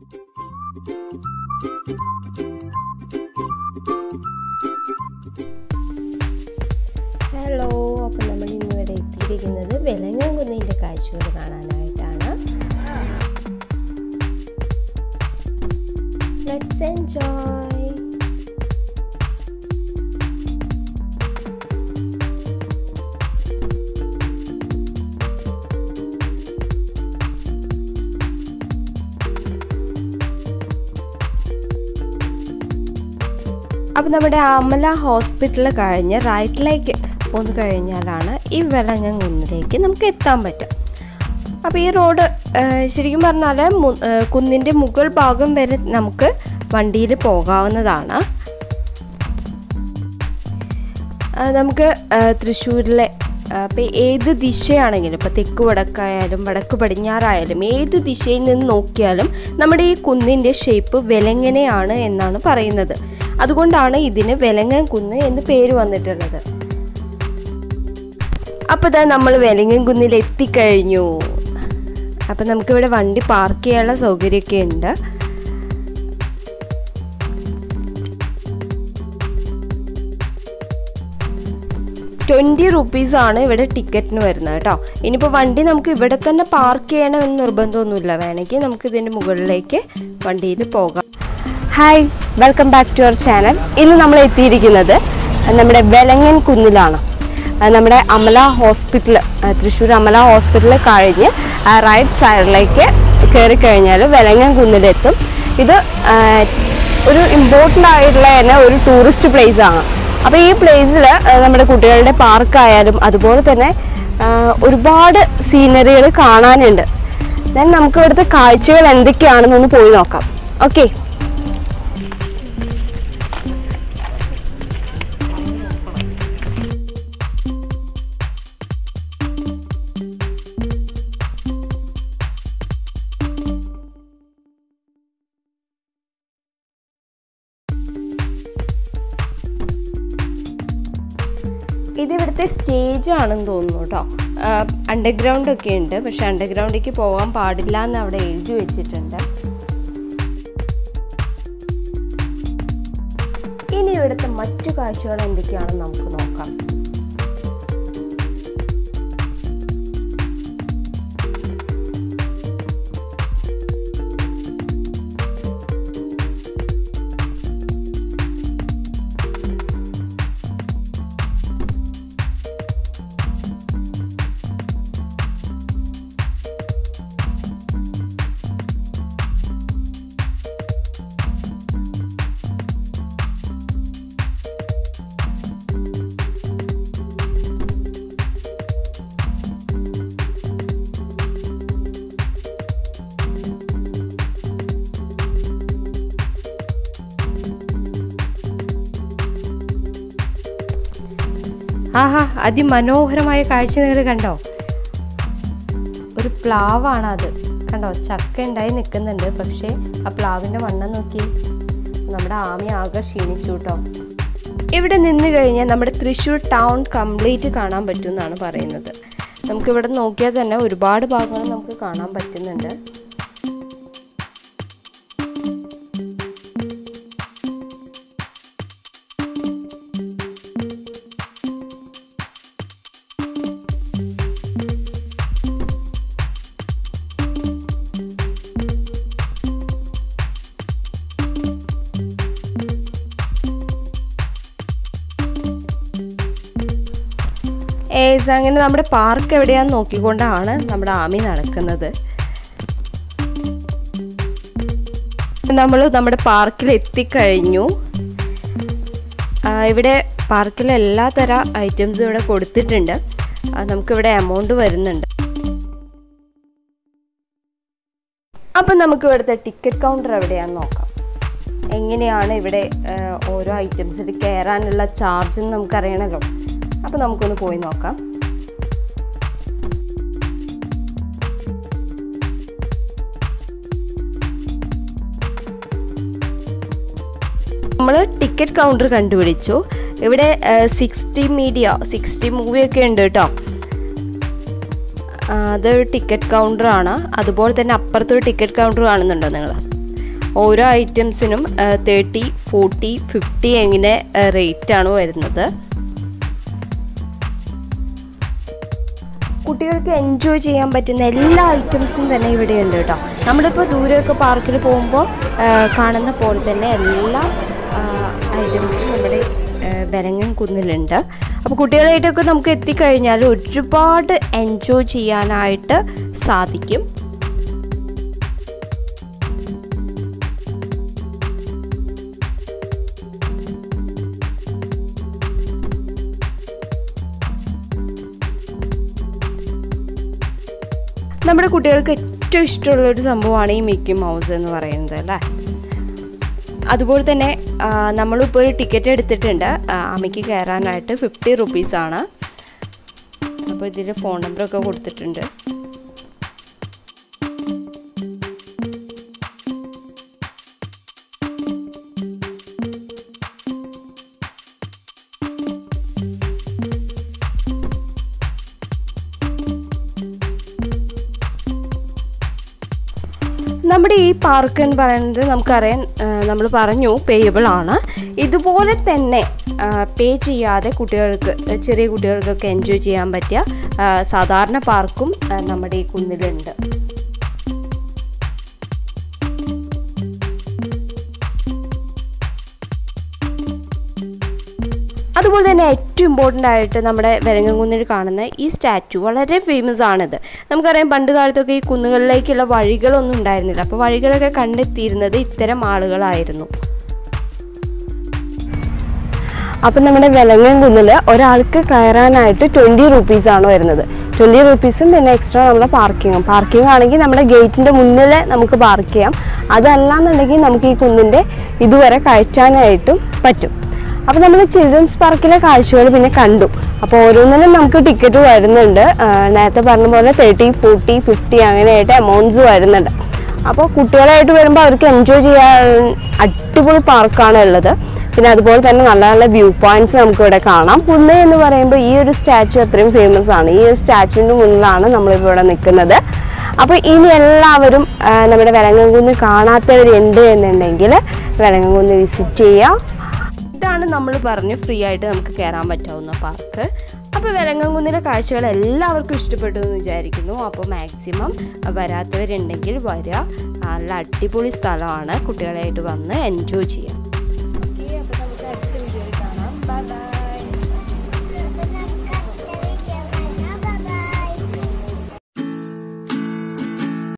hello അപ്പം നമ്മൾ ഇന്നിവിടെ എത്തിയിരിക്കുന്നത് വെലങ്ങൻകുന്നിൻ്റെ കാഴ്ചകൾ കാണാനായിട്ടാണ് ലെറ്റ്സ് എൻജോയ് അപ്പം നമ്മുടെ അമല ഹോസ്പിറ്റൽ കഴിഞ്ഞ് റൈറ്റിലേക്ക് പോന്നു കഴിഞ്ഞാലാണ് ഈ വെളങ്ങൻ കുന്നിലേക്ക് നമുക്ക് എത്താൻ പറ്റും അപ്പോൾ ഈ റോഡ് ഏഹ്, ശരിക്കും പറഞ്ഞാൽ മു- ഏഹ്, കുന്നിൻ്റെ മുകൾ ഭാഗം വരെ നമുക്ക് വണ്ടിയിൽ പോകാവുന്നതാണ് ആ, നമുക്ക് ആ, തൃശ്ശൂരിലെ ഇപ്പോൾ ഏത് ദിശയാണെങ്കിലും ഇപ്പോൾ തെക്ക് വടക്കായാലും വടക്ക് പടിഞ്ഞാറായാലും ഏത് ദിശയിൽ നിന്ന് നോക്കിയാലും നമ്മുടെ ഈ കുന്നിൻ്റെ ഷേപ്പ് വെലങ്ങനെയാണ് എന്നാണ് പറയുന്നത് അതുകൊണ്ടാണ് ഇതിന് വെലങ്ങൻ കുന്ന് എന്ന് പേര് വന്നിട്ടുള്ളത് അപ്പോൾ ഇതാ നമ്മൾ വെലങ്ങൻ കുന്നിൽ എത്തിക്കഴിഞ്ഞു അപ്പം നമുക്കിവിടെ വണ്ടി പാർക്ക് ചെയ്യാനുള്ള സൗകര്യമൊക്കെ ഉണ്ട് ട്വൻറ്റി റുപ്പീസാണ് ഇവിടെ ടിക്കറ്റിന് വരുന്നത് കേട്ടോ ഇനിയിപ്പോൾ വണ്ടി നമുക്ക് ഇവിടെ തന്നെ പാർക്ക് ചെയ്യണമെന്ന് നിർബന്ധമൊന്നുമില്ല വേണമെങ്കിൽ നമുക്ക് ഇതിൻ്റെ മുകളിലേക്ക് വണ്ടിയിൽ പോകാം hi welcome back to our channel ഇന്ന് നമ്മൾ എത്തിയിരിക്കുന്നത് നമ്മുടെ വെലങ്ങൻ കുന്നിലാണ് ആ, നമ്മുടെ അമല ഹോസ്പിറ്റൽ തൃശ്ശൂർ അമല ഹോസ്പിറ്റൽ കഴിഞ്ഞ് റൈറ്റ് സൈഡിലേക്ക് കയറി കഴിഞ്ഞാൽ വെലങ്ങൻ കുന്നിലെത്തും ഇത് ആ, ഒരു ഇമ്പോർട്ടൻ്റ് ആയിട്ടുള്ള തന്നെ ഒരു ടൂറിസ്റ്റ് പ്ലേസ് ആണ് അപ്പോൾ ഈ പ്ലേസിൽ നമ്മുടെ കുട്ടികളുടെ പാർക്കായാലും അതുപോലെ തന്നെ ആ, ഒരുപാട് സീനറികൾ കാണാനുണ്ട് ദെൻ നമുക്ക് ഇവിടുത്തെ കാഴ്ചകൾ എന്തൊക്കെയാണെന്നൊന്ന് പോയി നോക്കാം ഓക്കെ ഇത് ഇവിടുത്തെ സ്റ്റേജ് ആണെന്ന് തോന്നുന്നു കേട്ടോ അണ്ടർഗ്രൗണ്ട് ഒക്കെ ഉണ്ട് പക്ഷെ അണ്ടർഗ്രൗണ്ടിലേക്ക് പോകാൻ പാടില്ല എന്ന് അവിടെ എഴുതി വെച്ചിട്ടുണ്ട് ഇനി ഇവിടുത്തെ മറ്റു കാഴ്ചകൾ എന്തൊക്കെയാണെന്ന് നമുക്ക് നോക്കാം ആഹാ അതിമനോഹരമായ കാഴ്ച നിങ്ങൾ കണ്ടോ ഒരു പ്ലാവാണ് അത് കണ്ടോ ചക്ക ഉണ്ടായി നിൽക്കുന്നുണ്ട് പക്ഷേ ആ പ്ലാവിൻ്റെ വണ്ണം നോക്കി നമ്മുടെ ആമി ആകെ ക്ഷീണിച്ചു കേട്ടോ ഇവിടെ നിന്ന് കഴിഞ്ഞാൽ നമ്മുടെ തൃശ്ശൂർ ടൗൺ കംപ്ലീറ്റ് കാണാൻ പറ്റും എന്നാണ് പറയുന്നത് നമുക്കിവിടെ നോക്കിയാൽ തന്നെ ഒരുപാട് ഭാഗങ്ങൾ നമുക്ക് കാണാൻ പറ്റുന്നുണ്ട് ഏസ് അങ്ങനെ നമ്മുടെ പാർക്ക് എവിടെയാന്ന് നോക്കിക്കൊണ്ടാണ് നമ്മുടെ ആമി നടക്കുന്നത് നമ്മൾ നമ്മുടെ പാർക്കിൽ എത്തിക്കഴിഞ്ഞു ആ, ഇവിടെ പാർക്കിൽ എല്ലാ തര ഐറ്റംസും ഇവിടെ കൊടുത്തിട്ടുണ്ട് ആ, നമുക്കിവിടെ എമൗണ്ട് വരുന്നുണ്ട് അപ്പം നമുക്ക് ഇവിടുത്തെ ടിക്കറ്റ് കൗണ്ടർ എവിടെയാന്ന് നോക്കാം എങ്ങനെയാണ് ഇവിടെ ആ, ഓരോ ഐറ്റംസിൽ കയറാനുള്ള ചാർജ് എന്ന് നമുക്കറിയണമല്ലോ അപ്പോൾ നമുക്കൊന്ന് പോയി നോക്കാം നമ്മൾ ടിക്കറ്റ് കൗണ്ടർ കണ്ടുപിടിച്ചു ഇവിടെ സിക്സ്റ്റി മീഡിയ സിക്സ്റ്റി മൂവിയൊക്കെ ഉണ്ട് കേട്ടോ ആ, അതൊരു ടിക്കറ്റ് കൗണ്ടറാണ് അതുപോലെ തന്നെ അപ്പുറത്തൊരു ടിക്കറ്റ് കൗണ്ടർ കാണുന്നുണ്ടോ നിങ്ങൾ ഓരോ ഐറ്റംസിനും തേർട്ടി ഫോർട്ടി ഫിഫ്റ്റി എങ്ങനെ റേറ്റാണ് വരുന്നത് കുട്ടികൾക്ക് എൻജോയ് ചെയ്യാൻ പറ്റുന്ന എല്ലാ ഐറ്റംസും തന്നെ ഇവിടെ ഉണ്ട് കേട്ടോ നമ്മളിപ്പോൾ ദൂരെയൊക്കെ പാർക്കിൽ പോകുമ്പോൾ കാണുന്ന പോലെ തന്നെ എല്ലാ ഐറ്റംസും നമ്മുടെ ബരങ്ങൻ കുന്നിലുണ്ട് അപ്പോൾ കുട്ടികളായിട്ടൊക്കെ നമുക്ക് എത്തിക്കഴിഞ്ഞാൽ ഒരുപാട് എൻജോയ് ചെയ്യാനായിട്ട് സാധിക്കും നമ്മുടെ കുട്ടികൾക്ക് ഏറ്റവും ഇഷ്ടമുള്ള ഒരു സംഭവമാണ് ഈ മിക്കി മൗസ് എന്ന് പറയുന്നത് അല്ലേ അതുപോലെ തന്നെ നമ്മളിപ്പോൾ ഒരു ടിക്കറ്റ് എടുത്തിട്ടുണ്ട് അമ്മയ്ക്ക് കയറാനായിട്ട് ഫിഫ്റ്റി റുപ്പീസാണ് അപ്പോൾ ഇതിൽ ഫോൺ നമ്പറൊക്കെ കൊടുത്തിട്ടുണ്ട് നമ്മുടെ ഈ പാർക്ക് എന്ന് പറയുന്നത് നമുക്കറിയാം നമ്മൾ പറഞ്ഞു പേയബിൾ ആണ് ഇതുപോലെ തന്നെ പേ ചെയ്യാതെ കുട്ടികൾക്ക് ചെറിയ കുട്ടികൾക്കൊക്കെ എൻജോയ് ചെയ്യാൻ പറ്റിയ സാധാരണ പാർക്കും നമ്മുടെ ഈ കുന്നിലുണ്ട് അതുപോലെ തന്നെ ഏറ്റവും ഇമ്പോർട്ടൻ്റ് ആയിട്ട് നമ്മുടെ വെരങ്ങൻകുന്നിൽ കാണുന്ന ഈ സ്റ്റാച്ചു വളരെ ഫേമസ് ആണിത് നമുക്കറിയാം പണ്ട് കാലത്തൊക്കെ ഈ കുന്നുകളിലേക്കുള്ള വഴികളൊന്നും ഉണ്ടായിരുന്നില്ല അപ്പോൾ വഴികളൊക്കെ കണ്ടെത്തിയിരുന്നത് ഇത്തരം ആളുകളായിരുന്നു അപ്പം നമ്മുടെ വെലങ്ങൻ കുന്നിൽ ഒരാൾക്ക് കയറാനായിട്ട് ട്വൻറ്റി റുപ്പീസാണ് വരുന്നത് ട്വൻറ്റി റുപ്പീസും പിന്നെ എക്സ്ട്രാ നമ്മുടെ പാർക്കിങ്ങും പാർക്കിംഗ് ആണെങ്കിൽ നമ്മുടെ ഗേറ്റിൻ്റെ മുന്നിൽ നമുക്ക് പാർക്ക് ചെയ്യാം അതല്ലാന്നുണ്ടെങ്കിൽ നമുക്ക് ഈ കുന്നിൻ്റെ ഇതുവരെ കയറ്റാനായിട്ടും പറ്റും അപ്പോൾ നമ്മൾ ചിൽഡ്രൻസ് പാർക്കിലെ കാഴ്ചകൾ പിന്നെ കണ്ടു അപ്പോൾ ഓരോന്നിനും നമുക്ക് ടിക്കറ്റ് വരുന്നുണ്ട് നേരത്തെ പറഞ്ഞ പോലെ തേർട്ടി ഫോർട്ടി ഫിഫ്റ്റി അങ്ങനെയായിട്ട് എമൗണ്ട്സ് വരുന്നുണ്ട് അപ്പോൾ കുട്ടികളായിട്ട് വരുമ്പോൾ അവർക്ക് എൻജോയ് ചെയ്യാൻ അടിപൊളി പാർക്കാണ് ഉള്ളത് പിന്നെ അതുപോലെ തന്നെ നല്ല നല്ല വ്യൂ പോയിന്റ്സ് നമുക്ക് ഇവിടെ കാണാം കുന്ന് എന്ന് പറയുമ്പോൾ ഈ ഒരു സ്റ്റാച്ചു അത്രയും ഫേമസ് ആണ് ഈ ഒരു സ്റ്റാച്ചുവിൻ്റെ മുന്നിലാണ് നമ്മളിപ്പോൾ ഇവിടെ നിൽക്കുന്നത് അപ്പോൾ ഇനി എല്ലാവരും നമ്മുടെ വിലങ്ങൻകുന്ന് കാണാത്തവരുണ്ട് എന്നുണ്ടെങ്കിൽ വിലങ്ങൻകുന്ന് വിസിറ്റ് ചെയ്യുക ഇതാണ് നമ്മൾ പറഞ്ഞു ഫ്രീ ആയിട്ട് നമുക്ക് കയറാൻ പറ്റാവുന്ന പാർക്ക് അപ്പോൾ വെലങ്ങൻകുന്നിലെ കാഴ്ചകൾ എല്ലാവർക്കും ഇഷ്ടപ്പെട്ടു എന്ന് വിചാരിക്കുന്നു അപ്പോൾ മാക്സിമം വരാത്തവരുണ്ടെങ്കിൽ വരിക നല്ല അടിപൊളി സ്ഥലമാണ് കുട്ടികളായിട്ട് വന്ന് എൻജോയ് ചെയ്യാം